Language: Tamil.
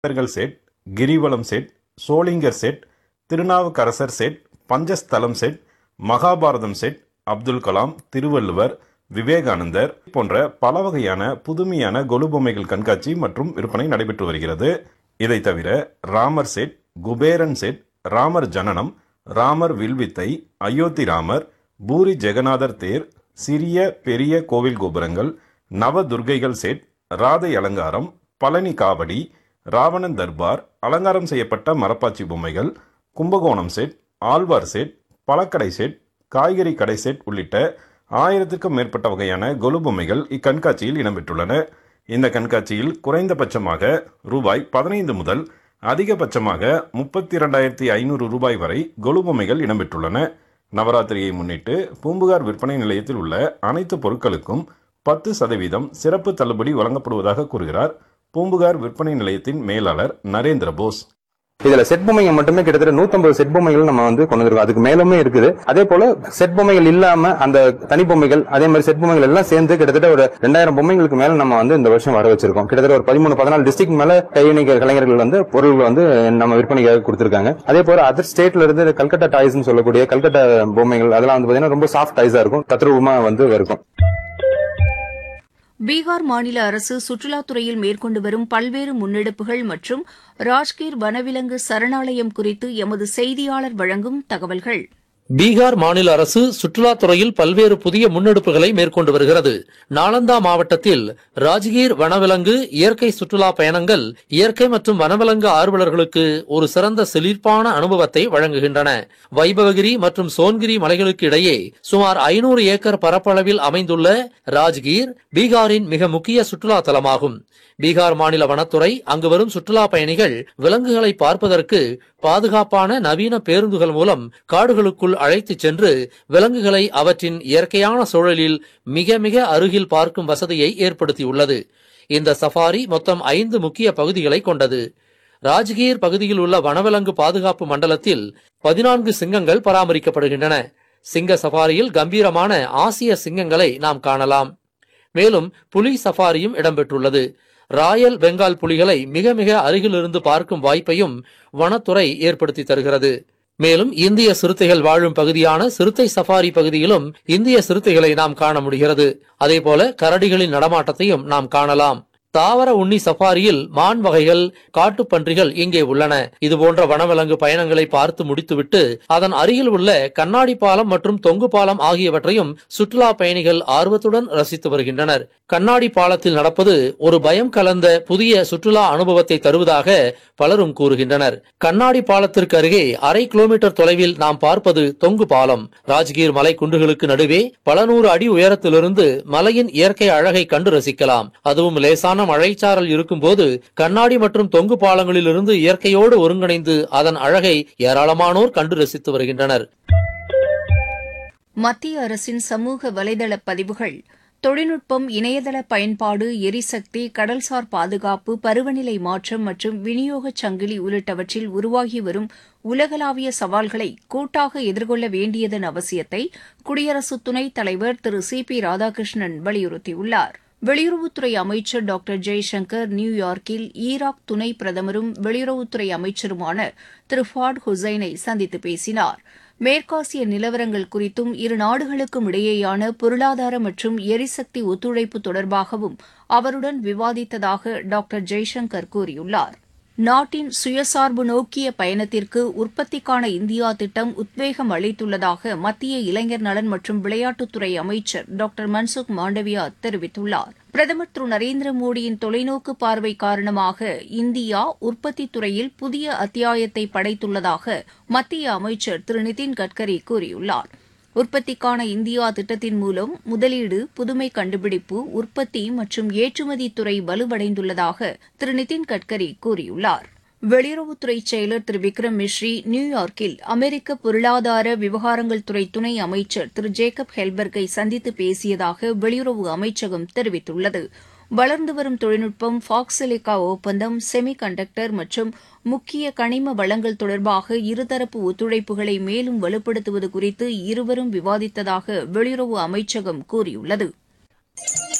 வீரர்கள் set Girivalam set Sholinghur set Thirunavukkarasar set Panchasthalam set Mahabharatham set Abdul Kalam Thiruvalluvar Vivekanandar போன்ற பல வகையான புதுமையான கொலு பொம்மைகள் கண்காட்சி மற்றும் விற்பனை நடைபெற்று வருகிறது இதை தவிர ராமர் செட் குபேரன் செட் ராமர் ஜனனம் ராமர் வில்வித்தை அயோத்தி ராமர் பூரி ஜெகநாதர் தேர் சிறிய பெரிய கோவில் கோபுரங்கள் நவ துர்க்கைகள் செட் ராதை அலங்காரம் பழனி காவடி ராவணன் தர்பார் அலங்காரம் செய்யப்பட்ட மரப்பாச்சி பொம்மைகள் கும்பகோணம் செட் ஆழ்வார் செட் பழக்கடை செட் காய்கறி கடை செட் உள்ளிட்ட ஆயிரத்திற்கும் மேற்பட்ட வகையான கொலு பொம்மைகள் இக்கண்காட்சியில் இடம்பெற்றுள்ளன இந்த கண்காட்சியில் குறைந்தபட்சமாக ரூபாய் பதினைந்து முதல் அதிகபட்சமாக முப்பத்தி இரண்டாயிரத்தி ஐநூறு ரூபாய் வரை கொலு பொம்மைகள் இடம்பெற்றுள்ளன நவராத்திரியை முன்னிட்டு பூம்புகார் விற்பனை நிலையத்தில் உள்ள அனைத்து பொருட்களுக்கும் பத்து சதவீதம் சிறப்பு தள்ளுபடி வழங்கப்படுவதாக கூறுகிறார் பூம்புகார் விற்பனை நிலையத்தின் மேலாளர் நரேந்திர போஸ் இதுல செட் பொம்மைங்க மட்டுமே கிட்டத்தட்ட 150 செட் பொம்மைகள் நம்ம வந்து கொண்டு வந்திருக்கோம் அதுக்கு மேலுமே இருக்குது அதே போல செட் பொம்மைகள் இல்லாம அந்த தனி பொம்மைகள் அதே மாதிரி செட் பொம்மைகள் எல்லாம் சேர்ந்து கிட்டத்தட்ட ஒரு ரெண்டாயிரம் பொம்மைகளுக்கு மேல நம்ம வந்து இந்த வருஷம் வர வச்சிருக்கோம் கிட்டத்தட்ட ஒரு பதிமூணு பதினாலு டிஸ்ட்ரிக்ட் மேல கைவினைஞர் கலைஞர்கள் வந்து பொருள்கள் வந்து நம்ம விற்பனைக்காக கொடுத்திருக்காங்க அதே போல அதர் ஸ்டேட்ல இருந்து கல்கட்டா டாய்ஸ்னு சொல்லக்கூடிய கல்கட்டா பொம்மைகள் அதெல்லாம் வந்து பாத்தீங்கன்னா ரொம்ப சாஃப்ட் டாய்ஸா இருக்கும் தத்ரூபமா வந்து இருக்கும் பீகார் மாநில அரசு சுற்றுலாத்துறையில் மேற்கொண்டு வரும் பல்வேறு முன்னெடுப்புகள் மற்றும் ராஜ்கீர் வனவிலங்கு சரணாலயம் குறித்து எமது செய்தியாளர் வழங்கும் தகவல்கள் பீகார் மாநில அரசு சுற்றுலாத்துறையில் பல்வேறு புதிய முன்னெடுப்புகளை மேற்கொண்டு வருகிறது நாலந்தா மாவட்டத்தில் ராஜ்கீர் வனவிலங்கு இயற்கை சுற்றுலா பயணங்கள் இயற்கை மற்றும் வனவிலங்கு ஆர்வலர்களுக்கு ஒரு சிறந்த செழிப்பான அனுபவத்தை வழங்குகின்றன வைபவகிரி மற்றும் சோன்கிரி மலைகளுக்கு இடையே சுமார் ஐநூறு ஏக்கர் பரப்பளவில் அமைந்துள்ள ராஜ்கீர் பீகாரின் மிக முக்கிய சுற்றுலா தலமாகும் பீகார் மாநில வனத்துறை அங்கு வரும் சுற்றுலா பயணிகள் விலங்குகளை பார்ப்பதற்கு பாதுகாப்பான நவீன பேருந்துகள் மூலம் காடுகளுக்குள் அழைத்துச் சென்று விலங்குகளை அவற்றின் இயற்கையான சூழலில் மிக மிக அருகில் பார்க்கும் வசதியை ஏற்படுத்தியுள்ளது இந்த சஃபாரி மொத்தம் ஐந்து முக்கிய பகுதிகளை கொண்டது ராஜ்கீர் பகுதியில் உள்ள வனவிலங்கு பாதுகாப்பு மண்டலத்தில் பதினான்கு சிங்கங்கள் பராமரிக்கப்படுகின்றன சிங்க சஃபாரியில் கம்பீரமான ஆசிய சிங்கங்களை நாம் காணலாம் மேலும் புலி சஃபாரியும் இடம்பெற்றுள்ளது ராயல் பெங்கால் புலிகளை மிக மிக அருகிலிருந்து பார்க்கும் வாய்ப்பையும் வனத்துறை ஏற்படுத்தி தருகிறது மேலும் இந்திய சிறுத்தைகள் வாழும் பகுதியான சிறுத்தை சஃபாரி பகுதியிலும் இந்திய சிறுத்தைகளை நாம் காண முடிகிறது அதேபோல கரடிகளின் நடமாட்டத்தையும் நாம் காணலாம் தாவர உண்ணி சஃபாரியில் மான் வகைகள் காட்டுப்பன்றிகள் இங்கே உள்ளன இதுபோன்ற வனவிலங்கு பயணங்களை பார்த்து முடித்துவிட்டு அதன் அருகில் உள்ள கண்ணாடி பாலம் மற்றும் தொங்கு பாலம் ஆகியவற்றையும் சுற்றுலா பயணிகள் ஆர்வத்துடன் ரசித்து வருகின்றனர் கண்ணாடி பாலத்தில் நடப்பது ஒரு பயம் கலந்த புதிய சுற்றுலா அனுபவத்தை தருவதாக பலரும் கூறுகின்றனர் கண்ணாடி பாலத்திற்கு அருகே அரை கிலோமீட்டர் தொலைவில் நாம் பார்ப்பது தொங்கு பாலம் ராஜ்கீர் மலை குன்றுகளுக்கு நடுவே பல நூறு அடி உயரத்திலிருந்து மலையின் இயற்கை அழகை கண்டு ரசிக்கலாம் அதுவும் லேசான மழைச்சாரல் இருக்கும்போது கண்ணாடி மற்றும் தொங்கு பாலங்களிலிருந்து இயற்கையோடு ஒருங்கிணைந்து அதன் அழகை ஏராளமானோர் கண்டு ரசித்து வருகின்றனர் மத்திய அரசின் சமூக வலைதள பதிவுகள் தொழில்நுட்பம் இணையதள பயன்பாடு எரிசக்தி கடல்சார் பாதுகாப்பு பருவநிலை மாற்றம் மற்றும் விநியோகச் சங்கிலி உள்ளிட்டவற்றில் உருவாகி வரும் உலகளாவிய சவால்களை கூட்டாக எதிர்கொள்ள வேண்டியதன் அவசியத்தை குடியரசு துணைத் தலைவர் திரு சி பி ராதாகிருஷ்ணன் வலியுறுத்தியுள்ளார் வெளியுறவுத்துறை அமைச்சர் டாக்டர் ஜெய்சங்கர் நியூயார்க்கில் ஈராக் துணை பிரதமரும் வெளியுறவுத்துறை அமைச்சருமான திரு ஃபாட் ஹுசைனை சந்தித்து பேசினார் மேற்காசிய நிலவரங்கள் குறித்தும் இரு நாடுகளுக்கும் இடையேயான பொருளாதார மற்றும் எரிசக்தி ஒத்துழைப்பு தொடர்பாகவும் அவருடன் விவாதித்ததாக டாக்டர் ஜெய்சங்கர் கூறியுள்ளார் நாட்டின் சுயசார்பு நோக்கிய பயணத்திற்கு உற்பத்திக்கான இந்தியா திட்டம் உத்வேகம் அளித்துள்ளதாக மத்திய இளைஞர் நலன் மற்றும் விளையாட்டுத்துறை அமைச்சர் டாக்டர் மன்சுக் மாண்டவியா தெரிவித்துள்ளார் பிரதமர் திரு நரேந்திர மோடியின் தொலைநோக்கு பார்வை காரணமாக இந்தியா உற்பத்தித் துறையில் புதிய அத்தியாயத்தை படைத்துள்ளதாக மத்திய அமைச்சர் திரு நிதின் கட்கரி கூறியுள்ளார் உற்பத்திக்கான இந்தியா திட்டத்தின் மூலம் முதலீடு புதுமை கண்டுபிடிப்பு உற்பத்தி மற்றும் ஏற்றுமதி துறை வலுவடைந்துள்ளதாக திரு நிதின் கட்கரி கூறியுள்ளார் வெளியுறவுத்துறை செயலர் திரு விக்ரம் மிஸ்ரி நியூயார்க்கில் அமெரிக்க பொருளாதார விவகாரங்கள் துறை துணை அமைச்சர் திரு ஜேக்கப் ஹெல்பர்கை சந்தித்து பேசியதாக வெளியுறவு அமைச்சகம் தெரிவித்துள்ளது வளர்ந்து வரும் தொழில்நுட்பம் ஃபாக்சிலிகா ஒப்பந்தம் செமி கண்டக்டர் மற்றும் முக்கிய கனிம வளங்கள் தொடர்பாக இருதரப்பு ஒத்துழைப்புகளை மேலும் வலுப்படுத்துவது குறித்து இருவரும் விவாதித்ததாக வெளியுறவு அமைச்சகம் கூறியுள்ளது